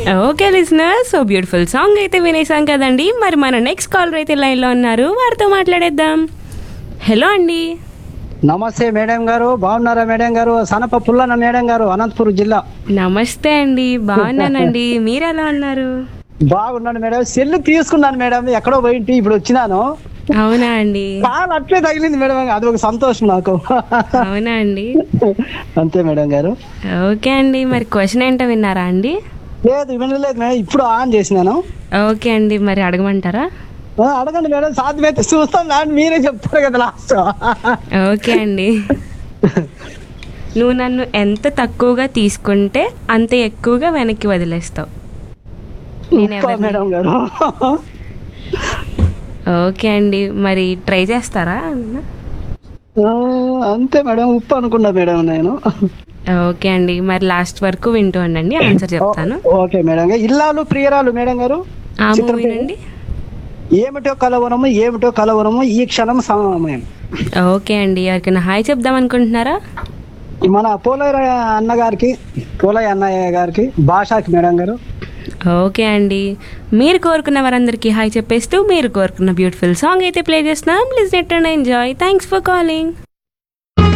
Okay listener so beautiful song అయితే వినేసాం కదండి మరి మన నెక్స్ట్ కాలర్ అయితే లైన్లో ఉన్నారు వారితో మాట్లాడేద్దాం హలో అండి నమస్తే మేడం గారు బాగున్నారా మేడం గారు సనప పుల్లన మేడం గారు అనంతపురం జిల్లా నమస్తే అండి బాగున్నానండి మీరు ఎలా ఉన్నారు బాగున్నాను మేడం సెల్ తీసుకున్నాను మేడం ఎక్కడో పోయింటి ఇప్పుడు వచ్చినాను అవునా అండి కాలు అట్లే తగిలింది మేడం అది ఒక సంతోషం నాకు అవునా అండి అంతే మేడం గారు ఓకే అండి మరి క్వశ్చన్ ఏంటో విన్నారా అండి లేదు వినలేదు మేడం ఇప్పుడు ఆన్ చేసినాను ఓకే అండి మరి అడగమంటారా ఆ, అడగండి మేడం సాధ్యమైతే చూస్తాం దాన్ని మీరే చెప్తారు కదా లాస్ట్ ఓకే అండి నువ్వు నన్ను ఎంత తక్కువగా తీసుకుంటే అంత ఎక్కువగా వెనక్కి వదిలేస్తావు నేను ఎవరిని- మేడం గారు ఓకే అండి మరి ట్రై చేస్తారా ఆ, అంతే మేడం ఉప్పు అనుకున్నా మేడం నేను ఓకే అండి మరి లాస్ట్ వరకు వింటూ ఉండండి ఆన్సర్ చెప్తాను ఓకే మేడం గారు ఇల్లాలు ప్రియరాలు మేడం గారు ఆ చిత్రం మూవీ పేరు? నుండి ఏమిటో కలవరము ఏమిటో కలవరము ఈ క్షణం సమయం ఓకే అండి ఎవరికైనా హాయ్ చెప్దాం అనుకుంటున్నారా మన పోలయ్య అన్నగారికి పోలయ్య అన్నయ్య గారికి భాషకి మేడం గారు ఓకే అండి మీరు కోరుకున్న వారందరికీ హాయ్ చెప్పేస్తూ మీరు కోరుకున్న బ్యూటిఫుల్ సాంగ్ అయితే ప్లే చేస్తున్నాం please net and enjoy thanks for calling